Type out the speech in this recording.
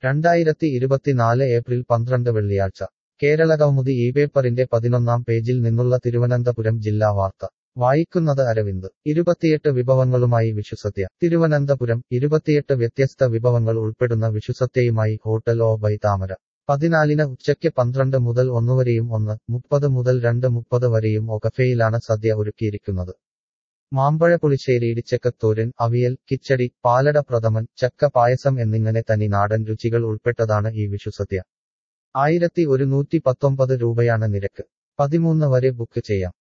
രണ്ടായിരത്തി ഇരുപത്തിനാല് ഏപ്രിൽ പന്ത്രണ്ട് വെള്ളിയാഴ്ച കേരളകൗമുദി ഈ പേപ്പറിന്റെ പതിനൊന്നാം പേജിൽ നിന്നുള്ള തിരുവനന്തപുരം ജില്ലാ വാർത്ത വായിക്കുന്നത് അരവിന്ദ് ഇരുപത്തിയെട്ട് വിഭവങ്ങളുമായി വിഷുസദ്യ തിരുവനന്തപുരം ഇരുപത്തിയെട്ട് വ്യത്യസ്ത വിഭവങ്ങൾ ഉൾപ്പെടുന്ന വിഷുസദ്യയുമായി ഹോട്ടൽ ഓ ബൈ താമര പതിനാലിന് ഉച്ചയ്ക്ക് പന്ത്രണ്ട് മുതൽ ഒന്നുവരെയും ഒന്ന് മുപ്പത് മുതൽ രണ്ട് മുപ്പത് വരെയും ഒകഫയിലാണ് സദ്യ ഒരുക്കിയിരിക്കുന്നത് മാമ്പഴ പുളിശ്ശേരി ഇടിച്ചക്കത്തോരൻ അവിയൽ കിച്ചടി പാലട പ്രഥമൻ ചക്ക പായസം എന്നിങ്ങനെ തനി നാടൻ രുചികൾ ഉൾപ്പെട്ടതാണ് ഈ വിഷുസദ്യ ആയിരത്തി ഒരുന്നൂറ്റി പത്തൊമ്പത് രൂപയാണ് നിരക്ക് പതിമൂന്ന് വരെ ബുക്ക് ചെയ്യാം